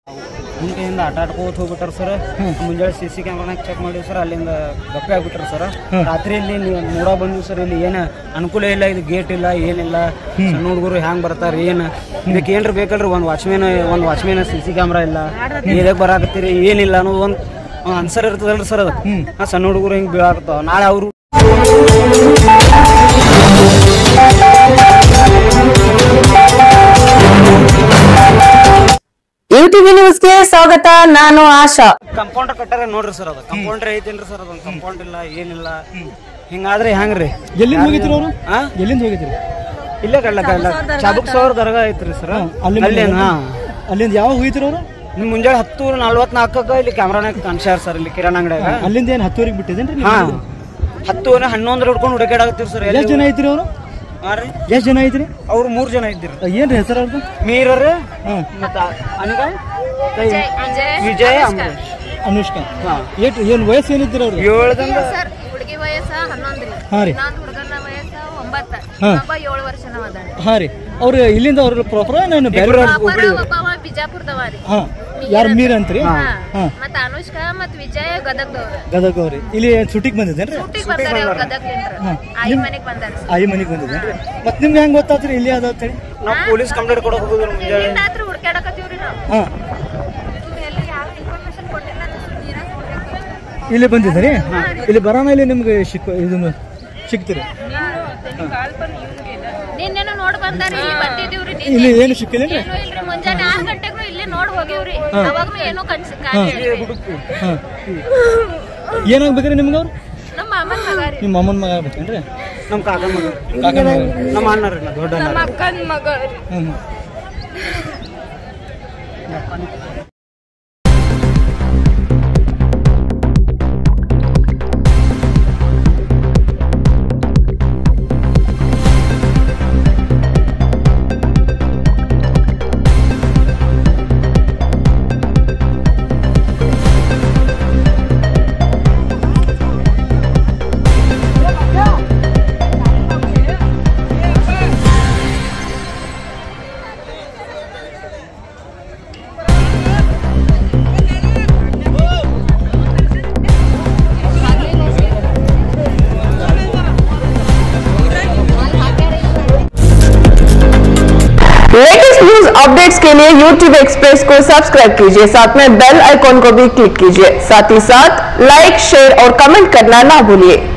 ಮುಂದೆಯಿಂದ ಆಟ ಆಡ್ಕೋತ ಹೋಗ್ಬಿಟ್ಟಾರ ಸರ್ ಮುಂಜಾನೆ ಸಿ ಸಿ ಕ್ಯಾಮ್ರಾನಾಗ ಚೆಕ್ ಮಾಡಿವಿ ಸರ್ ಅಲ್ಲಿಂದ ಗಪ್ಪೆ ಆಗ್ಬಿಟ್ರ ಸರ್ ರಾತ್ರಿ ಇಲ್ಲಿ ನೀವು ನೋಡೋ ಬಂದ್ವಿ ಸರ್ ಇಲ್ಲಿ ಏನು ಅನುಕೂಲ ಇಲ್ಲ ಇದು ಗೇಟ್ ಇಲ್ಲ ಏನಿಲ್ಲ ಸಣ್ಣ ಹುಡುಗರು ಹ್ಯಾಂಗ್ ಬರ್ತಾರ ಏನು ಇದಕ್ಕೆ ಏನ್ರ ಬೇಕಲ್ರಿ ಒಂದು ವಾಚ್ಮೇನ್ ಒಂದು ವಾಚ್ಮೇನ್ ಸಿ ಸಿ ಕ್ಯಾಮ್ರಾ ಇಲ್ಲ ಇದಕ್ಕೆ ಬರಾಕತ್ತೀರಿ ಏನಿಲ್ಲ ಅನ್ನೋದು ಒಂದು ಆನ್ಸರ್ ಇರ್ತದಲ್ರಿ ಸರ್ ಅದು ಆ ಸಣ್ಣ ಹುಡುಗರು ಹಿಂಗೆ ಬೀಳಾಕತ್ತಾವ ನಾಳೆ ಅವರು ಟಿವಿ ನ್ಯೂಸ್ಗೆ ಸ್ವಾಗತ ನಾನು ಆಶಾ ಕಂಪೌಂಡರ್ ಕಟ್ಟಾರ ನೋಡ್ರಿ ಸರ್ ಅದು ಕಂಪೌಂಡರ್ ಐತೇನ್ರಿ ಸರ್ ಅದೊಂದು ಕಂಪೌಂಡ್ ಇಲ್ಲ ಏನಿಲ್ಲ ಹಿಂಗಾದ್ರೆ ಹೆಂಗ್ರಿ ಎಲ್ಲಿಂದ ಹೋಗಿದ್ರಿ ಅವರು ಆ ಎಲ್ಲಿಂದ ಹೋಗಿದ್ರಿ ಇಲ್ಲೇ ಕಡ್ಲಕ್ಕ ಇಲ್ಲ ಚಾಬುಕ್ ಸಾವಿರ ದರ್ಗಾ ಐತ್ರಿ ಸರ್ ಅಲ್ಲಿ ಅಲ್ಲೇನ ಹಾ ಅಲ್ಲಿಂದ ಯಾವಾಗ ಹೋಗಿದ್ರಿ ಅವರು ನಿಮ್ ಮುಂಜಾನೆ ಹತ್ತು ನಲ್ವತ್ನಾಲ್ಕಕ್ಕ ಇಲ್ಲಿ ಕ್ಯಾಮ್ರಾನಾಗ ಕಾಣಿಸ್ಯಾರ ಸರ್ ಇಲ್ಲಿ ಕಿರಾಣ ಅಂಗಡಿಯಾಗ ಅಲ್ಲಿಂದ ಏನು ಹತ್ತುವರೆಗೆ ಬಿಟ್ಟಿದ್ದೇನ್ರಿ ನೀವು? ಹಾ ಹತ್ತು ಹನ್ನೊಂದ್ರ ಹಿಡ್ಕೊಂಡು ಹುಡುಕಾಡಕತ್ತೀವಿ ಸರ್ ಎಷ್ಟ್ ಜನ ಐತ್ರಿ ಅವರು ಹಾ ರೀ ಎಷ್ಟ್ ಜನ ಐತ್ರಿ ಅವ್ರು ಮೂರ್ ಜನ ಇದ್ದಿರಿ ಏನ್ರಿ ಹೆಸರು ಅವ್ರದ್ದು ಮೀರರ್ ಹಾ ಮತ್ತ ಅನಿಗ ವಿಜಯ್ ಅಂಬರೀಶ್ ಅನುಷ್ಕಾ ಹಾ ಏಟ್ ಏನ್ ವಯಸ್ಸು ಏನಿದ್ರಿ ಅವ್ರು ಏಳದಿಂದ ಸರ್ ಹುಡುಗಿ ವಯಸ್ಸ ಹನ್ನೊಂದ್ರಿ ಹಾ ರೀ ಇನ್ನೊಂದು ಹುಡುಗನ ವಯಸ್ಸ ಒಂಬತ್ತ ಹಾ. ಒಬ್ಬ ಏಳು ವರ್ಷನ ಅದಾನ ಹಾ ರೀ ಅವ್ರು ಇಲ್ಲಿಂದ ಅವ್ರ ಪ್ರಾಪರ್ ನಾನು ಬೇರೆ ಒಬ್ಬರ ಒಬ್ಬವ ಬಿಜಾಪುರದವ ರೀ ಹಾ ಯಾರು ಮೀರ್ ಅಂತ್ರಿ ಹಾ. ಹಾ ಮತ್ತ ಅನುಷ್ಕಾ ಮತ್ ವಿಜಯ್ ಗದಗ್ದವ್ರ ಗದಗ ಅವ್ರಿ ಇಲ್ಲಿ ಸುಟಿಗೆ ಬಂದಿದ್ದೇನ್ರಿ ಊಟಿಗೆ ಬರ್ತಾರೆ ಅವ್ರ ಗದಗ್ಲಿಂದ್ರ ಆಯಿ ಮನೆಗ್ ಬಂದಾರ ಆಯಿ ಮನೆಗೆ ಬಂದಿದ್ದೇನ್ರಿ ಮತ್ ನಿಮ್ಗೆ ಹೆಂಗ್ ಗೊತ್ತಾತ್ರಿ ಇಲ್ಲಿ ಅದ ಅಂತ ಹೇಳಿ ನಾವು ಪೊಲೀಸ್ ಕಂಪ್ಲೇಂಟ್ ಕೊಡಕ್ ಹೋಗಿದ್ರು ಮುಂಜಾನೆ ಇಲ್ಲಿಂದ ರಾತ್ರಿ ಹುಡ್ಕ್ಯಾಡಕತ್ತೀವ್ರಿ ನಾವು ಹಾ ಎಲ್ಲಿ ಯಾವ ಇನ್ಫಾರ್ಮೇಶನ್ ಕೊಟ್ಟಿಲ್ಲ ನಾವು ನೀರಾಗ್ ಹುಡ್ಕ್ಯಾಡ್ತೀವಿ. ಇಲ್ಲಿ ಬಂದಿದ್ದೀರಿ ಇಲ್ಲಿ ಬರೋಣ ಇಲ್ಲಿ ನಿಮ್ಗೆ ಸಿಕ್ ಇದನ್ನು ಸಿಗ್ತೀರಿ ನಿನ್ನೆನೂ ನೋಡ್ ಬಂದಾರಿ ಇಲ್ಲಿ ಬಂದಿದೀವ್ರಿ ನಿನ್ನೆ. ಇಲ್ಲಿ ಏನು ಸಿಕ್ಕಿಲ್ಲೇನ್ರಿ ಏನೂ ಇಲ್ರಿ ಮುಂಜಾನೆ ಆರ್ ಗಂಟೆಗೂ ಇಲ್ಲಿ ನೋಡ್ ಹೋಗಿವ್ರಿ ಅವಾಗ್ನು ಏನೂ ಕನ್ಸ್ ಕಾಣಿಸ್ಲಿಲ್ರಿ. ಹಾ ಏನಾಗ್ಬೇಕ್ರಿ ನಿಮ್ಗೆ ಅವ್ರು ನಮ್ಮ ಮಾಮನ್ ಮಗ ರೀ ನಿಮ್ಮ ಅಮ್ಮನ ಮಗ ಆಗ್ಬೇಕೇನ್ರಿ ನಮ್ಮ ಕಾಕನ ಮಗ ಕಾಕನ ಮಗ ನಮ್ಮ ಅಣ್ಣ ರೀ ದೊಡ್ಡ ಅಣ್ಣ ರೀ. ಅಕ್ಕನ್ ಮಗ ರೀ ಹ್ಮ್ लेटेस्ट न्यूज अपडेट्स के लिए YouTube एक्सप्रेस को सब्सक्राइब कीजिए साथ में बेल आइकॉन को भी क्लिक कीजिए साथ ही साथ लाइक शेयर और कमेंट करना ना भूलिए